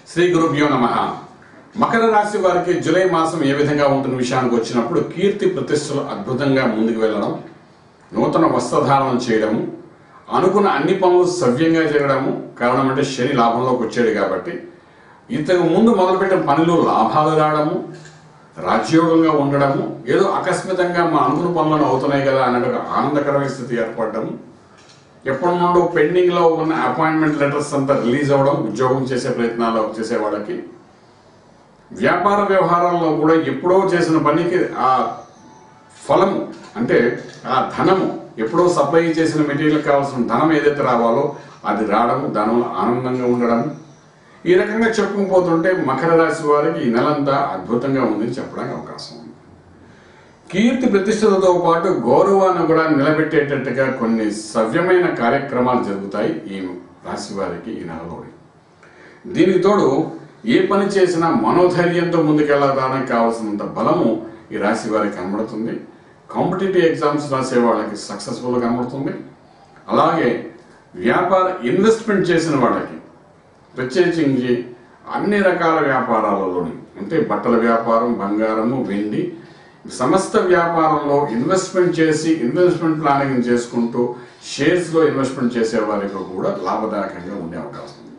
శ్రీ గురుభ్యో నమ మకర రాశి వారికి జూలై మాసం ఏ విధంగా ఉంటున్న విషయానికి వచ్చినప్పుడు కీర్తి ప్రతిష్టలు అద్భుతంగా ముందుకు వెళ్ళడం నూతన వస్త్రధారణం చేయడము అనుకున్న అన్ని పనులు సవ్యంగా జరగడము కారణం అంటే శని లాభంలోకి వచ్చాడు కాబట్టి ఇంతకు ముందు మొదలుపెట్టిన పనులు లాభాలు రావడము రాజ్యోగంగా ఉండడము ఏదో అకస్మితంగా మా అనుకున్న పనులను అవుతున్నాయి కదా అన్నట్టు ఒక ఆనందకరమైన స్థితి ఏర్పడము ఎప్పటి నుండో పెండింగ్ లో ఉన్న అపాయింట్మెంట్ లెటర్స్ అంతా రిలీజ్ అవ్వడం ఉద్యోగం చేసే ప్రయత్నాలు చేసే వాళ్ళకి వ్యాపార వ్యవహారాల్లో కూడా ఎప్పుడో చేసిన పనికి ఆ ఫలము అంటే ఆ ధనము ఎప్పుడో సప్లై చేసిన మెటీరియల్ కావాల్సిన ధనం ఏదైతే రావాలో అది రావడం దానివల్ల ఆనందంగా ఉండడం ఈ రకంగా చెప్పుకుపోతుంటే మకర రాశి వారికి ఈ నెలంతా అద్భుతంగా ఉందని చెప్పడానికి అవకాశం ఉంది కీర్తి ప్రతిష్టలతో పాటు గౌరవాన్ని కూడా నిలబెట్టేటట్టుగా కొన్ని సవ్యమైన కార్యక్రమాలు జరుగుతాయి ఈ రాశి వారికి ఈ నెలలో దీనికి తోడు ఏ పని చేసినా మనోధైర్యంతో ముందుకెళ్ళడానికి కావాల్సినంత బలము ఈ రాశి వారికి కనబడుతుంది కాంపిటేటివ్ ఎగ్జామ్స్ రాసే వాళ్ళకి సక్సెస్ఫుల్ కనబడుతుంది అలాగే వ్యాపార ఇన్వెస్ట్మెంట్ చేసిన వాళ్ళకి ప్రత్యేకించి అన్ని రకాల వ్యాపారాలలోని అంటే బట్టల వ్యాపారం బంగారము వెండి సమస్త వ్యాపారంలో ఇన్వెస్ట్మెంట్ చేసి ఇన్వెస్ట్మెంట్ ప్లానింగ్ చేసుకుంటూ షేర్స్లో ఇన్వెస్ట్మెంట్ చేసే వారికి కూడా లాభదాయకంగా ఉండే అవకాశం ఉంది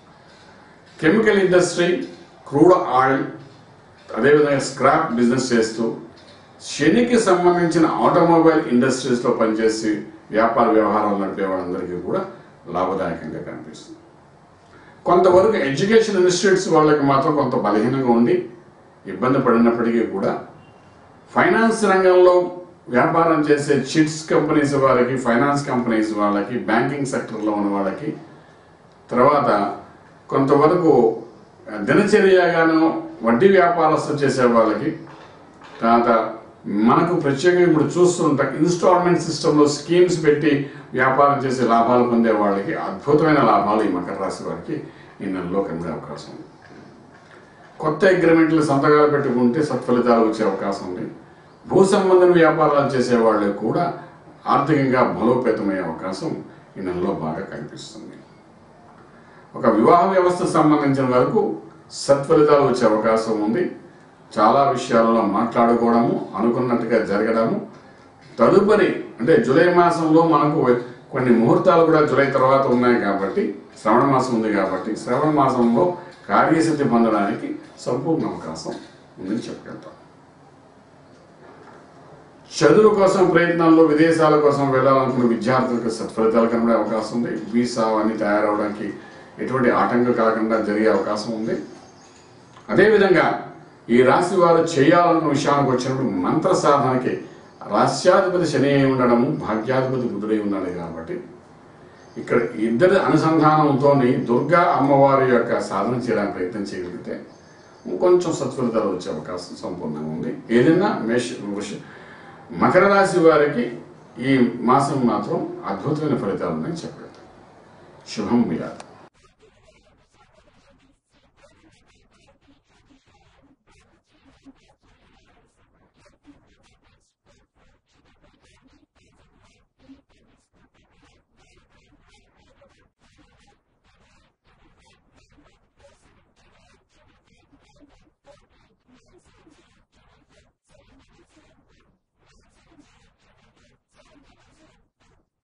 కెమికల్ ఇండస్ట్రీ క్రూడ్ ఆయిల్ అదేవిధంగా స్క్రాప్ బిజినెస్ చేస్తూ శనికి సంబంధించిన ఆటోమొబైల్ ఇండస్ట్రీస్లో పనిచేసి వ్యాపార వ్యవహారాలు నడిపే వాళ్ళందరికీ కూడా లాభదాయకంగా కనిపిస్తుంది కొంతవరకు ఎడ్యుకేషన్ ఇన్స్టిట్యూట్స్ వాళ్ళకి మాత్రం కొంత బలహీనంగా ఉండి ఇబ్బంది పడినప్పటికీ కూడా ఫైనాన్స్ రంగంలో వ్యాపారం చేసే చిట్స్ కంపెనీస్ వారికి ఫైనాన్స్ కంపెనీస్ వాళ్ళకి బ్యాంకింగ్ సెక్టర్లో ఉన్న వాళ్ళకి తర్వాత కొంతవరకు దినచర్యగాను వడ్డీ వ్యాపారస్తు చేసే వాళ్ళకి తర్వాత మనకు ప్రత్యేకంగా ఇప్పుడు చూస్తుంటాం ఇన్స్టాల్మెంట్ సిస్టంలో స్కీమ్స్ పెట్టి వ్యాపారం చేసి లాభాలు పొందే వాళ్ళకి అద్భుతమైన లాభాలు ఈ మకర రాశి వారికి ఈ నెలలో కలిగే అవకాశం ఉంది కొత్త అగ్రిమెంట్లు సంతకాలు పెట్టుకుంటే సత్ఫలితాలు వచ్చే అవకాశం ఉంది భూ సంబంధం వ్యాపారాలు చేసే వాళ్ళకి కూడా ఆర్థికంగా బలోపేతమయ్యే అవకాశం ఈ నెలలో బాగా కనిపిస్తుంది ఒక వివాహ వ్యవస్థకు సంబంధించిన వరకు సత్ఫలితాలు వచ్చే అవకాశం ఉంది చాలా విషయాలలో మాట్లాడుకోవడము అనుకున్నట్టుగా జరగడము తదుపరి అంటే జూలై మాసంలో మనకు కొన్ని ముహూర్తాలు కూడా జూలై తర్వాత ఉన్నాయి కాబట్టి శ్రవణ మాసం ఉంది కాబట్టి శ్రవణ మాసంలో కార్యసిద్ధి పొందడానికి సంపూర్ణ అవకాశం ఉందని చెప్పగలుగుతాం చదువు కోసం ప్రయత్నాల్లో విదేశాల కోసం వెళ్ళాలనుకున్న విద్యార్థులకు సత్ఫలితాలు కనబడే అవకాశం ఉంది వీసా అవన్నీ తయారవడానికి ఎటువంటి ఆటంకం కాకుండా జరిగే అవకాశం ఉంది అదేవిధంగా ఈ రాశి వారు చేయాలన్న విషయానికి వచ్చినప్పుడు మంత్ర సాధనకి రాష్ట్రాధిపతి శని అయి ఉండడము భాగ్యాధిపతి బుధుడై ఉన్నాడు కాబట్టి ఇక్కడ ఇద్దరి అనుసంధానంతో దుర్గా అమ్మవారి యొక్క సాధన చేయడానికి ప్రయత్నం చేయగలిగితే కొంచెం సత్ఫలితాలు వచ్చే అవకాశం సంపూర్ణంగా ఉంది ఏదైనా మేష వృష- మకర రాశి వారికి ఈ మాసం మాత్రం అద్భుతమైన ఫలితాలు ఉన్నాయని చెప్పగలుగుతాం శుభం మిలాదు